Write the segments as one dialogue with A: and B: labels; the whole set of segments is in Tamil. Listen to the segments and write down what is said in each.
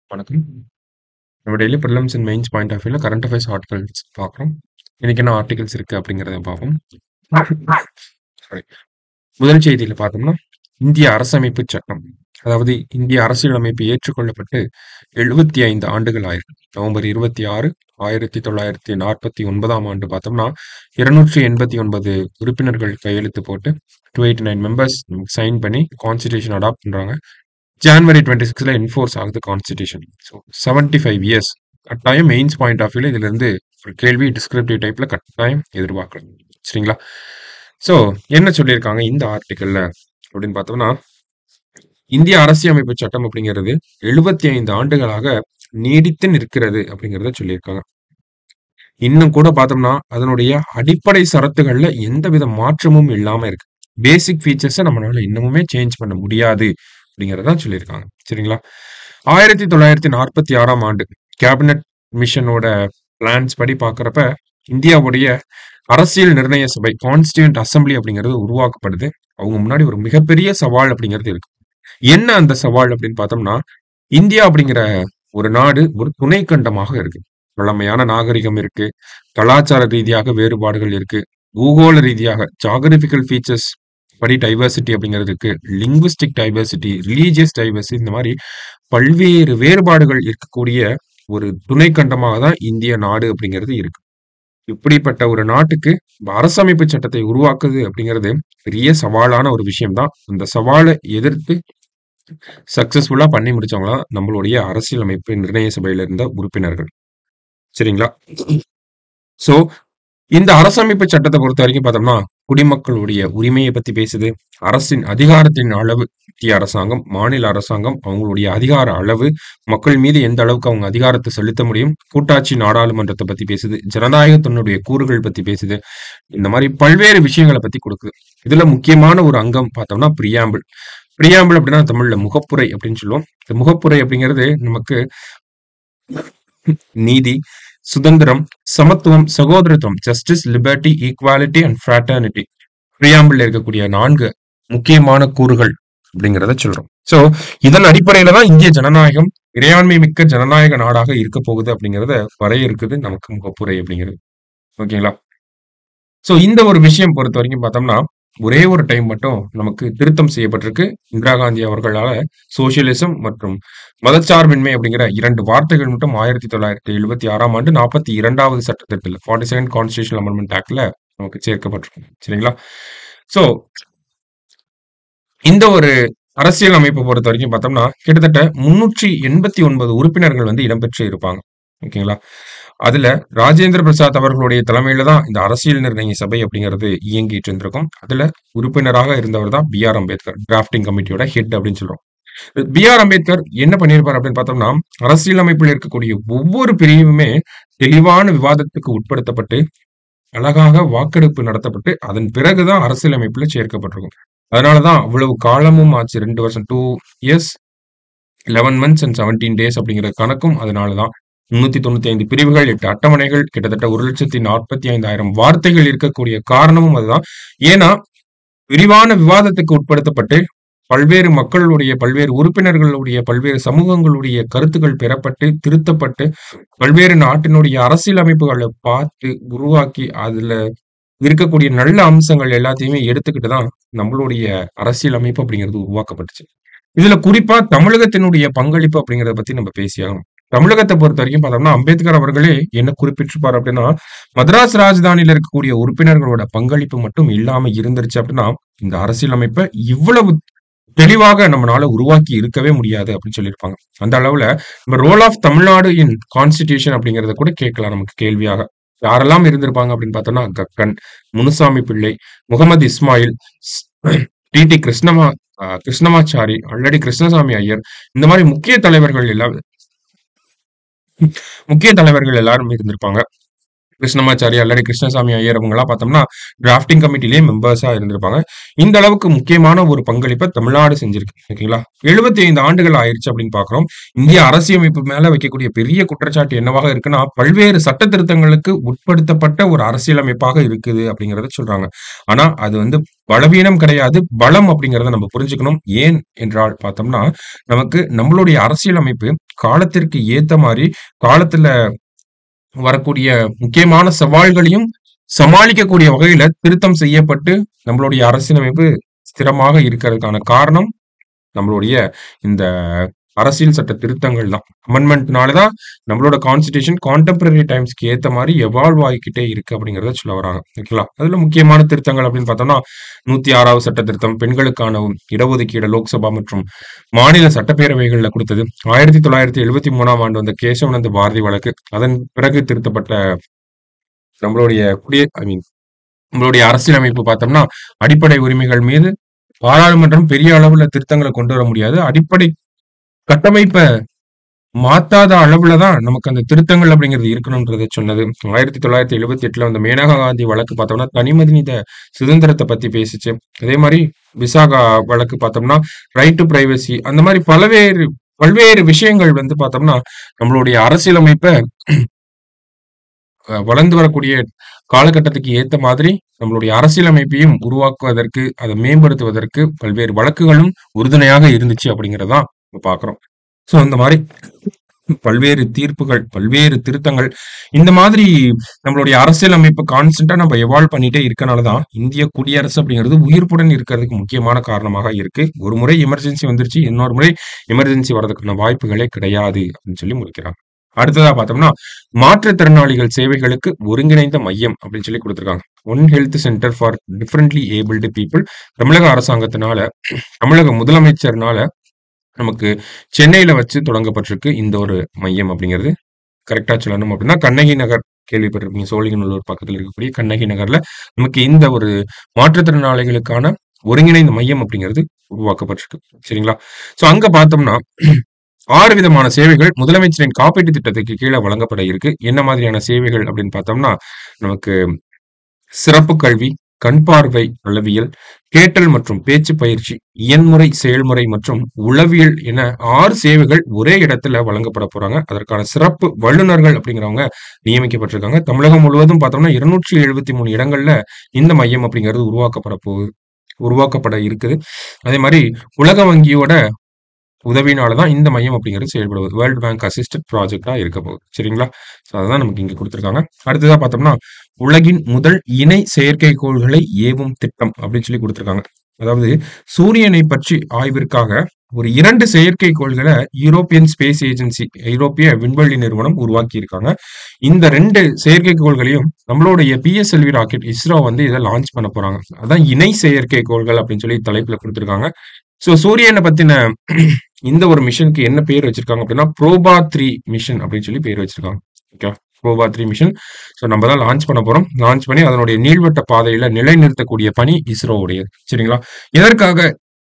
A: வணக்கம். நம்ம daily prelims and mains point of வியூல கரண்ட் அஃபேர்ஸ் ஆர்டிகல்ஸ் பார்க்குறோம். இன்னைக்கு என்ன ஆர்டிகல்ஸ் இருக்கு அப்படிங்கிறத பார்ப்போம். சாரி. முதல் செய்தியில பார்த்தோம்னா, இந்திய அரசமைப்பு சட்டம். அதாவது இந்திய அரசியலமைப்பு ஏற்றுக்கொள்ளப்பட்டு 75 ஆண்டுகள் ஆயிருக்கு. நவம்பர் 26, 1949ஆம் ஆண்டு பார்த்தோம்னா, 289 உறுப்பினர்கள் கையெழுத்து போட்டு 289 மெம்பர்ஸ் சைன் பண்ணி கான்ஸ்டிடியூஷன் அடாப்ட் பண்றாங்க. ஜான்வரி 26ல என்ஃபோர்ஸ் ஆகுது கான்ஸ்டிடியூஷன். So 75 years. கட்டாயம் மெயின்ஸ் பாயிண்ட் ஆஃப் வியூல இதிலிருந்து ஒரு கேள்வி டிஸ்கிரிப்டிவ் டைப்ல கட்டாயம் எதிர்பார்க்கலாம். சரிங்களா? ஸோ என்ன சொல்லியிருக்காங்க இந்த ஆர்டிக்கல்ல அப்படின்னு பார்த்தோம்னா, இந்திய அரசியலமைப்பு சட்டம் அப்படிங்கிறது 75 ஆண்டுகளாக நீடித்து நிற்கிறது அப்படிங்கிறத சொல்லியிருக்காங்க. இன்னும் கூட பார்த்தோம்னா, அதனுடைய அடிப்படை சரத்துகள்ல எந்தவித மாற்றமும் இல்லாம இருக்கு. பேசிக் ஃபீச்சர்ஸ நம்மளால இன்னமுமே சேஞ்ச் பண்ண முடியாது அப்படிங்கிறத சொல்லியிருக்காங்க. சரிங்களா? 1946ஆம் ஆண்டு கேபினட் மிஷனோட பிளான்ஸ் படி பார்க்கிறப்ப, இந்தியாவுடைய அரசியல் நிர்ணய சபை கான்ஸ்டிட்யூயன்ட் அசெம்பிளி அப்படிங்கிறது உருவாக்கப்படுது. அவங்க முன்னாடி ஒரு மிகப்பெரிய சவால் அப்படிங்கிறது இருக்கு. என்ன அந்த சவால் அப்படின்னு பார்த்தோம்னா, இந்தியா அப்படிங்கிற ஒரு நாடு ஒரு துணை கண்டமாக இருக்கு. பழமையான நாகரிகம் இருக்கு. கலாச்சார ரீதியாக வேறுபாடுகள் இருக்கு. பூகோள ரீதியாக ஜியோகிராபிக்கல் ஃபீச்சர்ஸ் படி டைவர்சிட்டி அப்படிங்கிறது இருக்கு. லிங்குவிஸ்டிக் டைவர்சிட்டி, ரிலிஜியஸ் டைவர்சிட்டி இந்த மாரி பல்வேறு வேறுபாடுகள் இருக்கக்கூடிய ஒரு துணை கண்டமாக தான் இந்திய நாடு அப்படிங்கிறது இருக்கு. இப்படிப்பட்ட ஒரு நாட்டுக்கு அரசமைப்பு சட்டத்தை உருவாக்குது அப்படிங்கிறது பெரிய சவாலான ஒரு விஷயம் தான். அந்த சவால எதிர்த்து சக்சஸ்ஃபுல்லா பண்ணி முடிச்சவங்க தான் நம்மளுடைய அரசியலமைப்பு நிர்ணய சபையில இருந்த உறுப்பினர்கள். சரிங்களா? ஸோ இந்த அரசமைப்பு சட்டத்த பொறுத்தவரைக்கும் பார்த்தோம்னா, குடிமக்களுடைய உரிமைய பத்தி பேசுது. அரசின் அதிகாரத்தின் அளவு மத்திய அரசாங்கம், மாநில அரசாங்கம் அவங்களுடைய அதிகார அளவு, மக்கள் மீது எந்த அளவுக்கு அவங்க அதிகாரத்த செலுத்த முடியும். கூட்டாட்சி நாடாளுமன்றத்த பத்தி பேசுது. ஜனநாயகத்தினுடைய கூறுகள் பத்தி பேசுது. இந்த மாரி பல்வேறு விஷயங்கள பத்தி குடுக்குது. இதுல முக்கியமான ஒரு அங்கம் பார்த்தோம்னா பிரியாம்பிள். பிரியாம்பிள் அப்படின்னா தமிழ்ல முகப்புரை அப்படின்னு சொல்லுவோம். இந்த முகப்புரை அப்படிங்கிறது நமக்கு நீதி, சுதந்திரம், சமத்துவம், சகோதரத்துவம் justice, liberty, equality and fraternity பிரியாம்பிள்ல இருக்கக்கூடிய 4 முக்கியமான கூறுகள் அப்படிங்கிறத சொல்றோம். ஸோ இதன் அடிப்படையில தான் இந்திய ஜனநாயகம் இறையாண்மை மிக்க ஜனநாயக நாடாக இருக்க போகுது அப்படிங்கிறத வரையறுக்குது நமக்கு முகப்புரை அப்படிங்கிறது. ஓகேங்களா? ஸோ இந்த ஒரு விஷயம் பொறுத்தவரைக்கும் பார்த்தோம்னா, ஒரே ஒரு டைம் மட்டும் நமக்கு திருத்தம் செய்யப்பட்டிருக்கு. இந்திரா காந்தி அவர்களால சோஷியலிசம் மற்றும் மதச்சார்பின்மை அப்படிங்கிற 2 வார்த்தைகள் மட்டும் 1976ஆம் ஆண்டு 42வது சட்டத்திட்டத்துல 42nd கான்ஸ்டிடியூஷனல் அமெண்ட்மென்ட் ஆக்ட்ல நமக்கு சேர்க்கப்பட்டிருக்கும். சரிங்களா? ஸோ இந்த ஒரு அரசியல் அமைப்ப பொறுத்தவரைக்கும் பார்த்தோம்னா, கிட்டத்தட்ட 389 உறுப்பினர்கள் வந்து இடம்பெற்று இருப்பாங்க. ஓகேங்களா? அதுல ராஜேந்திர பிரசாத் அவர்களுடைய தலைமையில தான் இந்த அரசியல் நிர்ணய சபை அப்படிங்கிறது இயங்கிட்டு இருந்திருக்கும். அதுல உறுப்பினராக இருந்தவர் தான் பி. ஆர். அம்பேத்கர். டிராஃப்டிங் கமிட்டியோட ஹெட் அப்படின்னு சொல்றோம். பி. ஆர். அம்பேத்கர் என்ன பண்ணியிருப்பார் அப்படின்னு பார்த்தோம்னா, அரசியலமைப்பில் இருக்கக்கூடிய ஒவ்வொரு பிரிவுமே தெளிவான விவாதத்துக்கு உட்படுத்தப்பட்டு, அழகாக வாக்கெடுப்பு நடத்தப்பட்டு, அதன் பிறகு தான் அரசியலமைப்புல சேர்க்கப்பட்டிருக்கும். அதனால தான் அவ்வளவு காலமும் ஆச்சு. 2 வருஷம் 2 இயர்ஸ் 11 மந்த்ஸ் அண்ட் 17 டேஸ் அப்படிங்கிற கணக்கும் அதனால தான். 395 பிரிவுகள், 8 அட்டவணைகள், கிட்டத்தட்ட 1,45,000 வார்த்தைகள் இருக்கக்கூடிய காரணமும் அதுதான். ஏன்னா, விரிவான விவாதத்துக்கு உட்படுத்தப்பட்டு, பல்வேறு மக்களுடைய, பல்வேறு உறுப்பினர்களுடைய, பல்வேறு சமூகங்களுடைய கருத்துக்கள் பெறப்பட்டு, திருத்தப்பட்டு, பல்வேறு நாட்டினுடைய அரசியலமைப்புகள பார்த்து, உருவாக்கி, அதுல இருக்கக்கூடிய நல்ல அம்சங்கள் எல்லாத்தையுமே எடுத்துக்கிட்டு தான் நம்மளுடைய அரசியலமைப்பு அப்படிங்கிறது உருவாக்கப்பட்டுச்சு. இதுல குறிப்பா தமிழகத்தினுடைய பங்களிப்பு அப்படிங்கிறத பத்தி நம்ம பேசியாகணும். தமிழகத்த பொறுத்தவரைக்கும் பார்த்தோம்னா, அம்பேத்கர் அவர்களே என்ன குறிப்பிட்டிருப்பார் அப்படின்னா, மதராஸ் ராஜதானியில இருக்கக்கூடிய உறுப்பினர்களோட பங்களிப்பு மட்டும் இல்லாம இருந்துருச்சு அப்படின்னா, இந்த அரசியலமைப்ப இவ்வளவு தெளிவாக நம்மனால உருவாக்கி இருக்கவே முடியாது அப்படின்னு சொல்லியிருப்பாங்க. அந்த அளவுல நம்ம role of Tamil Nadu in constitution அப்படிங்கிறத கூட கேட்கலாம் நமக்கு கேள்வியாக. யாரெல்லாம் இருந்திருப்பாங்க அப்படின்னு பார்த்தோம்னா, கக்கன், முனுசாமி பிள்ளை, முகமது இஸ்மாயில், ஸ் டி.டி. கிருஷ்ணமா அ கிருஷ்ணமாச்சாரி, அல்லடி கிருஷ்ணசாமி ஐயர் இந்த மாரி முக்கிய தலைவர்கள் எல்லாம் முக்கிய தலைவர்கள் எல்லாரும் இருந்திருப்பாங்க. கிருஷ்ணமாச்சாரி அல்லது கிருஷ்ணசாமி ஐயர் அவங்கலாம் பார்த்தோம்னா டிராஃப்டிங் கமிட்டிலேயே மெம்பர்ஸா இருந்திருப்பாங்க இந்த அளவுக்கு முக்கியமான ஒரு பங்களிப்பை தமிழ்நாடு செஞ்சிருக்கு ஓகேங்களா எழுபத்தி ஐந்து ஆண்டுகள் ஆயிருச்சு அப்படின்னு பாக்குறோம் இந்திய அரசியமைப்பு மேல வைக்கக்கூடிய பெரிய குற்றச்சாட்டு என்னவாக இருக்குன்னா பல்வேறு சட்ட திருத்தங்களுக்கு உட்படுத்தப்பட்ட ஒரு அரசியலமைப்பாக இருக்குது அப்படிங்கறத சொல்றாங்க ஆனா அது வந்து பலவீனம் கிடையாது பலம் அப்படிங்கறத நம்ம புரிஞ்சுக்கணும் ஏன் என்றால் பார்த்தோம்னா நமக்கு நம்மளுடைய அரசியலமைப்பு காலத்திற்கு ஏத்த மாதிரி காலத்துல வரக்கூடிய முக்கியமான சவால்களையும் சமாளிக்கக்கூடிய வகையில திருத்தம் செய்யப்பட்டு நம்மளுடைய அரசியலமைப்பு ஸ்திரமாக இருக்கிறதுக்கான காரணம் நம்மளுடைய இந்த அரசியல் சட்ட திருத்தங்கள் தான் அமெண்ட்மெண்ட்னால தான் நம்மளோட கான்ஸ்டிடியூஷன் கான்டெம்பரரி டைம்ஸ்க்கு ஏத்த மாதிரி எவால்வ் ஆகிக்கிட்டே இருக்கு அப்படிங்கறத சொல்ல வராங்க ஓகேங்களா அதுல முக்கியமான திருத்தங்கள் அப்படின்னு பார்த்தோம்னா நூத்தி ஆறாவது சட்ட திருத்தம் பெண்களுக்கான இடஒதுக்கீடு லோக்சபா மற்றும் மாநில சட்டப்பேரவைகள்ல கொடுத்தது ஆயிரத்தி தொள்ளாயிரத்தி எழுபத்தி மூணாம் ஆண்டு வந்த கேசவனந்த பாரதி வழக்கு அதன் பிறகு திருத்தப்பட்ட நம்மளுடைய குடிய ஐ மீன் நம்மளுடைய அரசியலமைப்பு பார்த்தோம்னா அடிப்படை உரிமைகள் மீது பாராளுமன்றம் பெரிய அளவுல திருத்தங்களை கொண்டு வர முடியாது அடிப்படை கட்டமைப்பை மாத்தாத அளவுல தான் நமக்கு அந்த திருத்தங்கள் அப்படிங்கிறது இருக்கணும்ன்றத சொன்னது ஆயிரத்தி தொள்ளாயிரத்தி எழுபத்தி எட்டுல அந்த மேனகா காந்தி வழக்கு பார்த்தோம்னா தனிமனித சுதந்திரத்தை பத்தி பேசிச்சு அதே மாதிரி விசாகா வழக்கு பார்த்தோம்னா ரைட் டு பிரைவசி அந்த மாதிரி பல்வேறு பல்வேறு விஷயங்கள் வந்து பார்த்தோம்னா நம்மளுடைய அரசியலமைப்பை அஹ், வளர்ந்து வரக்கூடிய காலகட்டத்துக்கு ஏத்த மாதிரி நம்மளுடைய அரசியலமைப்பையும் உருவாக்குவதற்கு அதை மேம்படுத்துவதற்கு பல்வேறு வழக்குகளும் உறுதுணையாக இருந்துச்சு அப்படிங்கறதான் நம்ம பாக்குறோம் சோ இந்த மாதிரி பல்வேறு தீர்ப்புகள் பல்வேறு திருத்தங்கள் இந்த மாதிரி நம்மளுடைய அரசியலமைப்பு கான்ஸ்டன்டா நம்ம எவால்வ் பண்ணிட்டே இருக்கனாலதான் இந்திய குடியரசு அப்படிங்கிறது உயிர்ப்புடன் இருக்கிறதுக்கு முக்கியமான காரணமாக இருக்கு ஒரு முறை எமர்ஜென்சி வந்துருச்சு இன்னொரு முறை எமர்ஜென்சி வர்றதுக்கான வாய்ப்புகளே கிடையாது அப்படின்னு சொல்லி முடிக்கிறாங்க அடுத்ததா பார்த்தோம்னா மாற்றுத்திறனாளிகள் சேவைகளுக்கு ஒருங்கிணைந்த மையம் அப்படின்னு சொல்லி கொடுத்திருக்காங்க one health centre for differently abled people தமிழக அரசாங்கத்தினால தமிழக முதலமைச்சர்னால நமக்கு சென்னையில வச்சு தொடங்கப்பட்டிருக்கு இந்த ஒரு மையம் அப்படிங்கிறது கரெக்டா சொல்லணும் அப்படின்னா கண்ணகி நகர் கேள்விப்பட்டிருப்பீங்க சோழிங்கநல்லூர் பக்கத்துல இருக்கக்கூடிய கண்ணகி நகர்ல நமக்கு இந்த ஒரு மாற்றுத்திறனாளிகளுக்கான ஒருங்கிணைந்த மையம் அப்படிங்கிறது உருவாக்கப்பட்டிருக்கு சரிங்களா சோ அங்க பார்த்தோம்னா ஆறு விதமான சேவைகள் முதலமைச்சரின் காப்பீட்டு திட்டத்துக்கு கீழே வழங்கப்பட இருக்கு என்ன மாதிரியான சேவைகள் அப்படின்னு பார்த்தோம்னா நமக்கு சிறப்பு கல்வி கண் பார்வை அளவியல் கேட்டல் மற்றும் பேச்சு பயிற்சி இயன்முறை செயல்முறை மற்றும் உளவியல் என ஆறு சேவைகள் ஒரே இடத்துல வழங்கப்பட போறாங்க அதற்கான சிறப்பு வல்லுநர்கள் அப்படிங்கிறவங்க நியமிக்கப்பட்டிருக்காங்க தமிழகம் முழுவதும் பார்த்தோம்னா இருநூற்றி எழுபத்தி மூணு இடங்கள்ல இந்த மையம் அப்படிங்கிறது உருவாக்கப்பட போகுது உருவாக்கப்பட இருக்குது அதே மாதிரி உலக வங்கியோட உதவினாலதான் இந்த மையம் அப்படிங்கிறது செயல்படுவது வேர்ல்டு பேங்க் அசிஸ்டட் ப்ராஜெக்டா இருக்க போகுது சரிங்களா So அதுதான் நமக்கு இங்க கொடுத்திருக்காங்க அடுத்ததா பார்த்தோம்னா உலகின் முதல் இணை செயற்கைக்கோள்களை ஏவும் திட்டம் அப்படின்னு சொல்லி கொடுத்திருக்காங்க அதாவது சூரியனை பற்றி ஆய்விற்காக ஒரு இரண்டு செயற்கைக்கோள்களை யூரோப்பியன் ஸ்பேஸ் ஏஜென்சி ஐரோப்பிய விண்வெளி நிறுவனம் உருவாக்கி இருக்காங்க இந்த ரெண்டு செயற்கைக்கோள்களையும் நம்மளுடைய பிஎஸ்எல்வி ராக்கெட் இஸ்ரோ வந்து இதை லான்ச் பண்ண போறாங்க அதான் இணை செயற்கைக்கோள்கள் அப்படின்னு சொல்லி தலைப்புல கொடுத்திருக்காங்க சோ சூரியனை பத்தின இந்த ஒரு மிஷனுக்கு என்ன பேர் வச்சிருக்காங்க அப்படின்னா ப்ரோபா த்ரீ மிஷன் அப்படின்னு சொல்லி பேர் வச்சிருக்காங்க okay Proba three mission so நம்ம தான் லான்ச் பண்ண போறோம் லான்ச் பண்ணி அதனுடைய நீள்வட்ட பாதையில நிலைநிறுத்தக்கூடிய பணி இஸ்ரோவுடையது சரிங்களா எதற்காக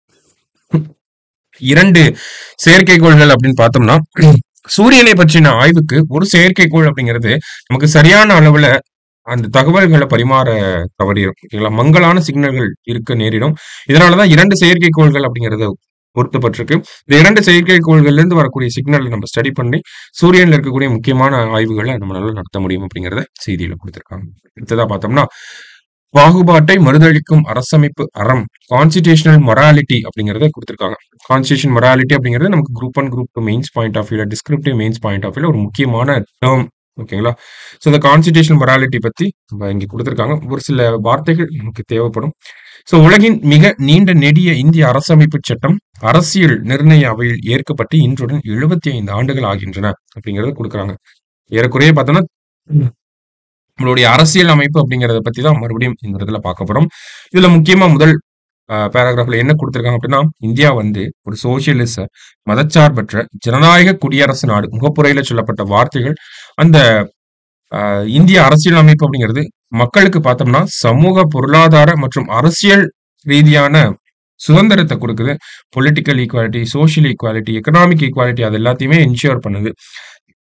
A: இரண்டு செயற்கைக்கோள்கள் அப்படின்னு பார்த்தோம்னா சூரியனை பற்றின ஆய்வுக்கு ஒரு செயற்கைக்கோள் அப்படிங்கிறது நமக்கு சரியான அளவுல அந்த தகவல்களை பரிமாற தவறிடும் ஓகேங்களா மங்கலான சிக்னல்கள் இருக்க நேரிடும் இதனாலதான் இரண்டு செயற்கைக்கோள்கள் அப்படிங்கறத பொருத்தப்பட்டிருக்கு இந்த இரண்டு செயற்கைக்கோள்கள்ல இருந்து வரக்கூடிய சிக்னல் நம்ம ஸ்டடி பண்ணி சூரியன்ல இருக்கக்கூடிய முக்கியமான ஆய்வுகளை நம்மளால நடத்த முடியும் அப்படிங்கறத செய்தியில கொடுத்திருக்காங்க அடுத்ததா பார்த்தோம்னா பாகுபாட்டை மறுதளிக்கும் அரசமைப்பு அறம் கான்ஸ்டிடியூஷனல் மொராலிட்டி அப்படிங்கறத கொடுத்திருக்காங்க கான்ஸ்டியூஷன் மொராலிட்டி அப்படிங்கிறது நமக்கு group one group two mains point of வியூல டிஸ்கிரிப்டிவ் மெயின்ஸ் பாயிண்ட் ஆஃப் வியூல ஒரு முக்கியமான டேர்ம் ஓகேங்களா ஸோ இந்த கான்ஸ்டிடியூஷன் மொராலிட்டி பத்தி நம்ம இங்க கொடுத்திருக்காங்க ஒரு சில வார்த்தைகள் நமக்கு தேவைப்படும் ஸோ உலகின் மிக நீண்ட நெடிய இந்திய அரசமைப்பு சட்டம் அரசியல் நிர்ணய அவையில் ஏற்கப்பட்டு இன்றுடன் எழுபத்தி ஐந்து ஆண்டுகள் ஆகின்றன அப்படிங்கறத கொடுக்குறாங்க ஏறக்குறைய பார்த்தோம்னா நம்மளுடைய அரசியல் அமைப்பு அப்படிங்கறத பத்தி தான் மறுபடியும் இந்த இடத்துல பார்க்க போறோம் இதுல முக்கியமா முதல் பேராகிராஃப்ல என்ன கொடுத்திருக்காங்க அப்படின்னா இந்தியா வந்து ஒரு சோசியலிச மதச்சார்பற்ற ஜனநாயக குடியரசு நாடு முகப்புரையில சொல்லப்பட்ட வார்த்தைகள் அந்த ஆஹ், இந்திய அரசியல் அமைப்பு அப்படிங்கிறது மக்களுக்கு பார்த்தோம்னா சமூக பொருளாதார மற்றும் அரசியல் ரீதியான சுதந்திரத்தை கொடுக்குது political equality social equality economic equality அது எல்லாத்தையுமே இன்ஷூர் பண்ணுது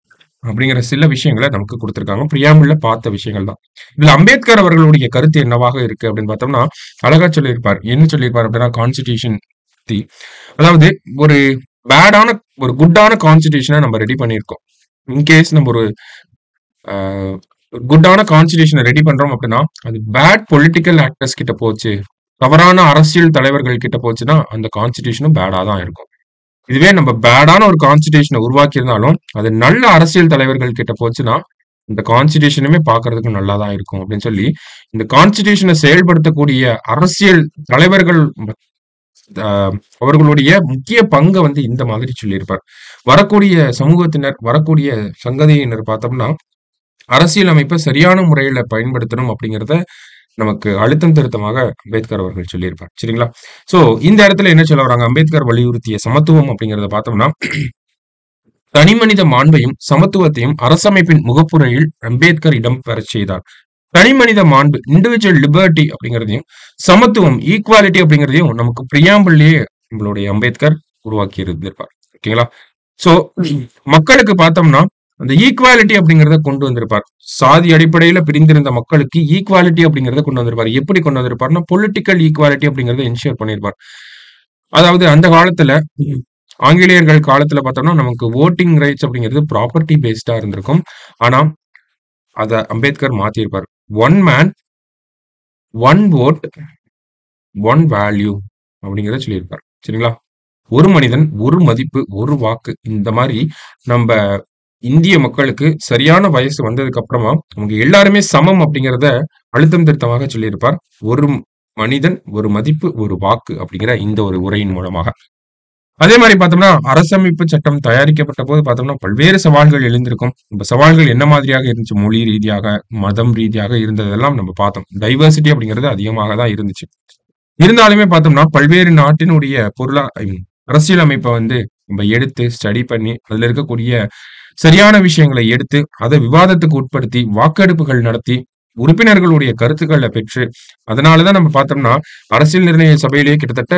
A: அப்படிங்கிற சில விஷயங்கள நமக்கு குடுத்திருக்காங்க. பிரியாம்பிள்ல பார்த்த விஷயங்கள் தான். இதுல அம்பேத்கர் அவர்களுடைய கருத்து என்னவாக இருக்கு அப்படின்னு பார்த்தோம்னா, அழகா சொல்லியிருப்பார். என்ன சொல்லியிருப்பார் அப்படின்னா, கான்ஸ்டிடியூஷன் பத்தி அதாவது ஒரு பேடான ஒரு குட்டான கான்ஸ்டிடியூஷன நம்ம ரெடி பண்ணியிருக்கோம். இன்கேஸ் நம்ம ஒரு அ குட்டான கான்ஸ்டிடியூஷன ரெடி பண்றோம் அப்படின்னா, அது பேட் பொலிட்டிக்கல் ஆக்டர்ஸ் கிட்ட போச்சு. தவறான அரசியல் தலைவர்கள் கிட்ட போச்சுன்னா, அந்த கான்ஸ்டிடியூஷனும் பேடா தான் இருக்கும். இதுவே நம்ம பேடான ஒரு கான்ஸ்டிடியூஷன உருவாக்கி இருந்தாலும், அது நல்ல அரசியல் தலைவர்கள் கிட்ட போச்சுன்னா, இந்த கான்ஸ்டிடியூஷனுமே பார்க்கறதுக்கு நல்லா தான் இருக்கும் அப்படின்னு சொல்லி, இந்த கான்ஸ்டிடியூஷன செயல்படுத்தக்கூடிய அரசியல் தலைவர்கள் அ அவர்களுடைய முக்கிய பங்க வந்து இந்த மாதிரி சொல்லியிருப்பார். வரக்கூடிய சமூகத்தினர், வரக்கூடிய சங்கதியினர் பார்த்தோம்னா, அரசியல் அமைப்ப சரியான முறையில பயன்படுத்தணும் அப்படிங்கிறத நமக்கு அழுத்தம் திருத்தமாக அம்பேத்கர் அவர்கள் சொல்லியிருப்பார். சரிங்களா? சோ இந்த இடத்துல என்ன சொல்ல வராங்க? அம்பேத்கர் வலியுறுத்திய சமத்துவம் அப்படிங்கிறத பார்த்தோம்னா, தனிமனித மாண்பையும், சமத்துவத்தையும் அரசமைப்பின் முகப்புரையில் அம்பேத்கர் இடம் பெறச் செய்தார். தனிமனித மாண்பு இண்டிவிஜுவல் லிபர்ட்டி அப்படிங்கிறதையும், சமத்துவம் ஈக்வாலிட்டி அப்படிங்கிறதையும் நமக்கு பிரியாம்பிள்லயே நம்மளுடைய அம்பேத்கர் உருவாக்கி இருந்திருப்பார். ஓகேங்களா? சோ மக்களுக்கு பார்த்தோம்னா, அந்த ஈக்வாலிட்டி அப்படிங்கிறத கொண்டு வந்திருப்பார். சாதி அடிப்படையில பிரிந்திருந்த மக்களுக்கு ஈக்வாலிட்டி அப்படிங்கிறத கொண்டு வந்திருப்பார். எப்படி கொண்டு வந்திருப்பார்னா, பொலிட்டிக்கல் ஈக்வாலிட்டி அப்படிங்கிறத என்ஷூர் பண்ணியிருப்பார். அதாவது அந்த காலத்துல ஆங்கிலேயர்கள் காலத்துல பார்த்தோம்னா, நமக்கு வோட்டிங் ரைட்ஸ் அப்படிங்கிறது ப்ராப்பர்ட்டி பேஸ்டா இருந்திருக்கும். ஆனா, அத அம்பேத்கர் மாத்தியிருப்பார். One man, one vote, one value அப்படிங்கிறத சொல்லியிருப்பார். சரிங்களா? ஒரு மனிதன், ஒரு மதிப்பு, ஒரு வாக்கு. இந்த மாரி நம்ப இந்திய மக்களுக்கு சரியான வயசு வந்ததுக்கு அப்புறமா, அவங்க எல்லாருமே சமம் அப்படிங்கிறத அழுத்தம் திருத்தமாக சொல்லியிருப்பார். ஒரு மனிதன், ஒரு மதிப்பு, ஒரு வாக்கு அப்படிங்கிற இந்த ஒரு உரையின் மூலமாக. அதே மாரி பார்த்தோம்னா, அரசமைப்பு சட்டம் தயாரிக்கப்பட்டபோது பார்த்தோம்னா, பல்வேறு சவால்கள் எழுந்திருக்கும். இந்த சவால்கள் என்ன மாதிரியாக இருந்துச்சு? மொழி ரீதியாக, மதம் ரீதியாக இருந்ததெல்லாம் நம்ம பார்த்தோம். டைவர்சிட்டி அப்படிங்கிறது அதிகமாக தான் இருந்துச்சு. இருந்தாலுமே பார்த்தோம்னா, பல்வேறு நாட்டினுடைய பொருளா ஐ மீன் அரசியல் அமைப்ப வந்து நம்ம எடுத்து ஸ்டடி பண்ணி, அதுல இருக்கக்கூடிய சரியான விஷயங்கள எடுத்து, அத விவாதத்துக்கு உட்படுத்தி, வாக்கெடுப்புகள் நடத்தி, உறுப்பினர்களுடைய கருத்துக்கள பெற்று, அதனால தான் நம்ம பார்த்தோம்னா, அரசியல் நிர்ணய சபையிலேயே கிட்டத்தட்ட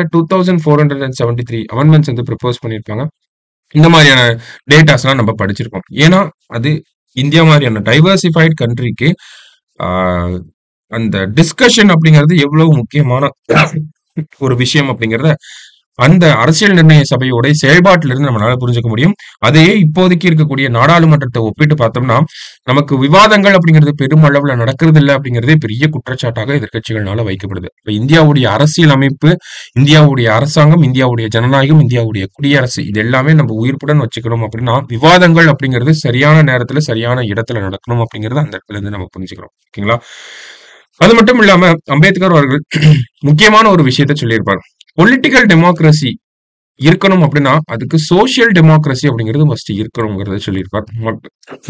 A: 2473 அமெண்ட்மெண்ட்ஸ் வந்து ப்ரொபோஸ் பண்ணியிருப்பாங்க. இந்த மாரியான டேட்டாஸ்லாம் நம்ம படிச்சிருப்போம். ஏன்னா, அது இந்தியா மாரியான டைவர்சிஃபைட் கண்ட்ரிக்கு ஆ அந்த டிஸ்கஷன் அப்படிங்கிறது எவ்வளவு முக்கியமான ஒரு விஷயம் அப்படிங்கிறத, அந்த அரசியல் நிர்ணய சபையோட செயல்பாட்டிலிருந்து நம்மளால புரிஞ்சுக்க முடியும். அதையே இப்போதைக்கு இருக்கக்கூடிய நாடாளுமன்றத்த ஒப்பிட்டு பார்த்தோம்னா, நமக்கு விவாதங்கள் அப்படிங்கிறது பெருமளவுல நடக்கிறதில்ல அப்படிங்கிறதே பெரிய குற்றச்சாட்டாக எதிர்க்கட்சிகள்னால வைக்கப்படுது. இப்ப இந்தியாவுடைய அரசியல் அமைப்பு, இந்தியாவுடைய அரசாங்கம், இந்தியாவுடைய ஜனநாயகம், இந்தியாவுடைய குடியரசு இது எல்லாமே நம்ம உயிர்ப்புடன் வச்சுக்கணும் அப்படின்னா, விவாதங்கள் அப்படிங்கிறது சரியான நேரத்துல, சரியான இடத்துல நடக்கணும் அப்படிங்கிறத அந்த இடத்துல இருந்து நம்ம புரிஞ்சுக்கிறோம். ஓகேங்களா? அது மட்டும் இல்லாம அம்பேத்கர் அவர்கள் முக்கியமான ஒரு விஷயத்த சொல்லியிருப்பார். பொலிட்டிக்கல் டெமோக்ரசி இருக்கணும் அப்படின்னா, அதுக்கு சோசியல் டெமோக்ரசி அப்படிங்கிறது ஃபர்ஸ்ட் இருக்கணும்ங்கிறத சொல்லியிருப்பார். மட்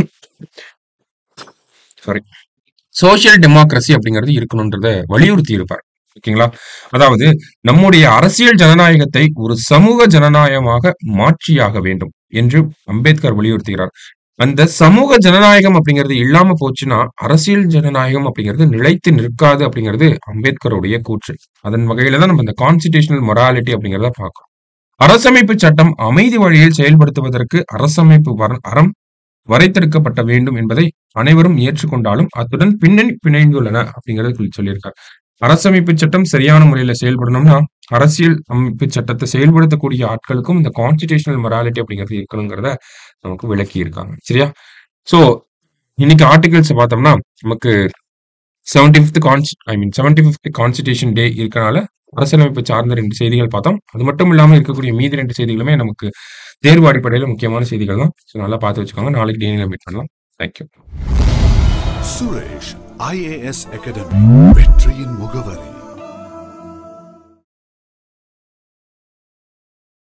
A: சாரி. சோசியல் டெமோக்ரசி அப்படிங்கிறது இருக்கணும்ன்றத வலியுறுத்தி இருப்பார். ஓகேங்களா? அதாவது நம்முடைய அரசியல் ஜனநாயகத்தை ஒரு சமூக ஜனநாயகமாக மாற்றியாக வேண்டும் என்று அம்பேத்கர் வலியுறுத்துகிறார். அந்த சமூக ஜனநாயகம் அப்படிங்கிறது இல்லாம போச்சுன்னா, அரசியல் ஜனநாயகம் அப்படிங்கிறது நிலைத்து நிற்காது அப்படிங்கிறது அம்பேத்கருடைய கூற்று. அதன் வகையில தான் நம்ம இந்த கான்ஸ்டிடியூஷனல் மொராலிட்டி அப்படிங்கிறத பார்க்கிறோம். அரசமைப்பு சட்டம் அமைதி வழியில் செயல்படுத்துவதற்கு அரசமைப்பு வர அறம் வரையறுக்கப்பட வேண்டும் என்பதை அனைவரும் ஏற்றுக்கொண்டாலும், அத்துடன் பின்னணி பிணைந்துள்ளன அப்படிங்கிறத சொல்லியிருக்கார். அரசமைப்பு சட்டம் சரியான முறையில செயல்படணும்னா, அரசியல் அமைப்பு சட்டத்த செயல்படுத்தக்கூடிய ஆட்களுக்கும் இந்த கான்ஸ்டிடியூஷனல் மொராலிட்டி அப்படிங்கிறது இருக்கணுங்கிறத நமக்கு விளக்கி இருக்காங்க. சரியா? சோ இன்னைக்கு ஆர்டிகிள்ஸ பார்த்தோம்னா, நமக்கு 75த் கான்ஸ் ஐ மீன் 75த் கான்ஸ்டிடியூஷன் டே இருக்கனால, அரசியலமைப்பு சார்ந்த 2 செய்திகள் பார்த்தோம். அது மட்டும் இல்லாம இருக்கக்கூடிய மீதி 2 செய்திகளுமே நமக்கு தேர்வு அடிப்படையில முக்கியமான செய்திகள் தான். சோ நல்லா பார்த்து வச்சுக்கோங்க. நாளைக்கு டெய்லியில மீட் பண்ணலாம். Thank you.
B: Suresh IAS Academy வெற்றியின் முகவரி